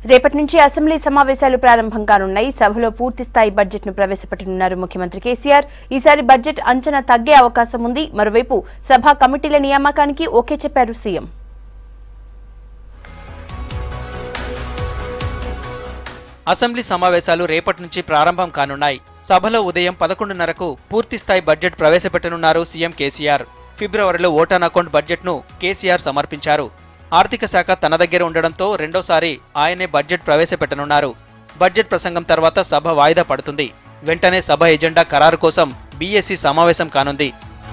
రేపటి నుంచి అసెంబ్లీ సమావేశాలు ప్రారంభం కానున్నాయి సభలో పూర్తి స్థాయి బడ్జెట్ ను ప్రవేశపెట్టనున్నారు ముఖ్యమంత్రి కేసీఆర్ ఈసారి బడ్జెట్ అంచనా తగ్గే అవకాశం ఉంది మరోవైపు సభా కమిటీల నియామకానికి ఓకే చెప్పారు సీఎం అసెంబ్లీ సమావేశాలు రేపటి నుంచి ప్రారంభం కానున్నాయి సభలో ఉదయం పదకొండున్నరకు పూర్తి స్థాయి బడ్జెట్ ప్రవేశపెట్టనున్నారు సీఎం కేసీఆర్ ఫిబ్రవరిలో ఓటాన్ అకౌంట్ బడ్జెట్ను కేసీఆర్ సమర్పించారు ఆర్థిక శాఖ తన దగ్గర ఉండడంతో రెండోసారి ఆయనే బడ్జెట్ ప్రవేశపెట్టనున్నారు బడ్జెట్ ప్రసంగం తర్వాత సభ వాయిదా పడుతుంది వెంటనే సభ ఎజెండా ఖరారు కోసం బీఎస్సీ సమావేశం కానుంది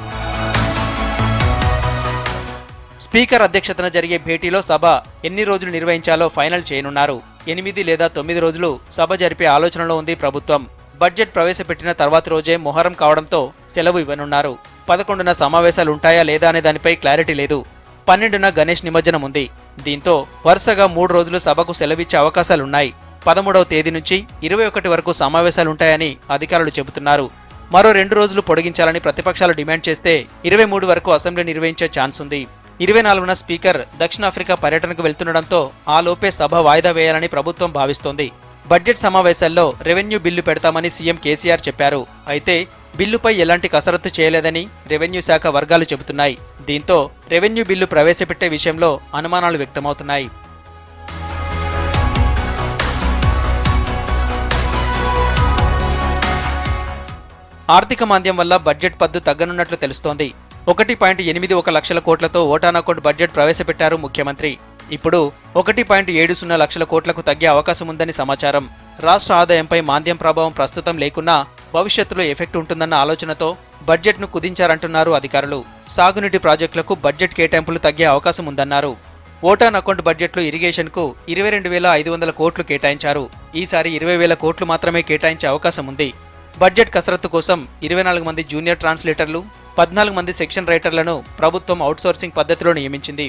స్పీకర్ అధ్యక్షతన జరిగే భేటీలో సభ ఎన్ని రోజులు నిర్వహించాలో ఫైనల్ చేయనున్నారు ఎనిమిది లేదా తొమ్మిది రోజులు సభ జరిపే ఆలోచనలో ఉంది ప్రభుత్వం బడ్జెట్ ప్రవేశపెట్టిన తర్వాతి రోజే మొహరం కావడంతో సెలవు ఇవ్వనున్నారు పదకొండున సమావేశాలు ఉంటాయా లేదా అనే దానిపై క్లారిటీ లేదు పన్నెండున గణేష్ నిమజ్జనం ఉంది దీంతో వరుసగా మూడు రోజులు సభకు సెలవిచ్చే అవకాశాలున్నాయి పదమూడవ తేదీ నుంచి ఇరవై ఒకటి వరకు సమావేశాలుంటాయని అధికారులు చెబుతున్నారు మరో రెండు రోజులు పొడిగించాలని ప్రతిపక్షాలు డిమాండ్ చేస్తే ఇరవై మూడు వరకు అసెంబ్లీ నిర్వహించే ఛాన్స్ ఉంది ఇరవై నాలుగున స్పీకర్ దక్షిణాఫ్రికా పర్యటనకు వెళ్తుండటంతో ఆ లోపే సభ వాయిదా వేయాలని ప్రభుత్వం భావిస్తోంది బడ్జెట్ సమావేశాల్లో రెవెన్యూ బిల్లు పెడతామని సీఎం కేసీఆర్ చెప్పారు అయితే బిల్లుపై ఎలాంటి కసరత్తు చేయలేదని రెవెన్యూ శాఖ వర్గాలు చెబుతున్నాయి దీంతో రెవెన్యూ బిల్లు ప్రవేశపెట్టే విషయంలో అనుమానాలు వ్యక్తమవుతున్నాయి ఆర్థిక మాంద్యం వల్ల బడ్జెట్ పద్దు తగ్గనున్నట్లు తెలుస్తోంది ఒకటి పాయింట్ ఎనిమిది ఒక లక్షల కోట్లతో ఓటాన్ అకౌంట్ బడ్జెట్ ప్రవేశపెట్టారు ముఖ్యమంత్రి ఇప్పుడు ఒకటి పాయింట్ ఏడు సున్నా లక్షల కోట్లకు తగ్గే అవకాశం ఉందని సమాచారం రాష్ట్ర ఆదాయంపై మాంద్యం ప్రభావం ప్రస్తుతం లేకున్నా భవిష్యత్తులో ఎఫెక్ట్ ఉంటుందన్న ఆలోచనతో బడ్జెట్ను కుదించారంటున్నారు అధికారులు సాగునీటి ప్రాజెక్టులకు బడ్జెట్ కేటాయింపులు తగ్గే అవకాశం ఉందన్నారు ఓటాన్ అకౌంట్ బడ్జెట్లో ఇరిగేషన్కు ఇరవై రెండు వేల ఐదు వందల కోట్లు కేటాయించారు ఈసారి ఇరవై వేల కోట్లు మాత్రమే కేటాయించే అవకాశం ఉంది బడ్జెట్ కసరత్తు కోసం ఇరవై నాలుగు మంది జూనియర్ ట్రాన్స్లేటర్లు పద్నాలుగు మంది సెక్షన్ రైటర్లను ప్రభుత్వం అవుట్సోర్సింగ్ పద్ధతిలో నియమించింది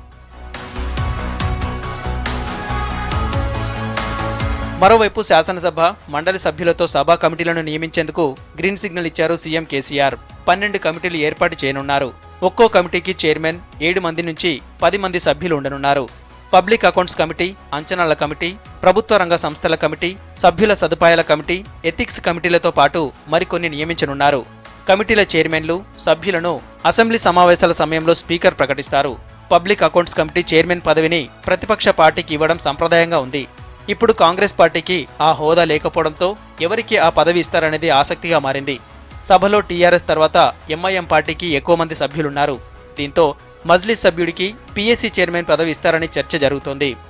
మరోవైపు శాసనసభ మండలి సభ్యులతో సభా కమిటీలను నియమించేందుకు గ్రీన్ సిగ్నల్ ఇచ్చారు సీఎం కేసీఆర్ పన్నెండు కమిటీలు ఏర్పాటు చేయనున్నారు ఒక్కో కమిటీకి చైర్మన్ ఏడు మంది నుంచి పది మంది సభ్యులు ఉండనున్నారు పబ్లిక్ అకౌంట్స్ కమిటీ అంచనాల కమిటీ ప్రభుత్వ రంగ సంస్థల కమిటీ సభ్యుల సదుపాయాల కమిటీ ఎథిక్స్ కమిటీలతో పాటు మరికొన్ని నియమించనున్నారు కమిటీల చైర్మన్లు సభ్యులను అసెంబ్లీ సమావేశాల సమయంలో స్పీకర్ ప్రకటిస్తారు పబ్లిక్ అకౌంట్స్ కమిటీ చైర్మన్ పదవిని ప్రతిపక్ష పార్టీకి ఇవ్వడం సంప్రదాయంగా ఉంది ఇప్పుడు కాంగ్రెస్ పార్టీకి ఆ హోదా లేకపోవడంతో ఎవరికి ఆ పదవి ఇస్తారనేది ఆసక్తిగా మారింది సభలో టీఆర్ఎస్ తర్వాత ఎంఐఎం పార్టీకి ఎక్కువ మంది సభ్యులున్నారు దీంతో మజ్లిస్ సభ్యుడికి పీఎస్సీ చైర్మన్ పదవి ఇస్తారని చర్చ జరుగుతోంది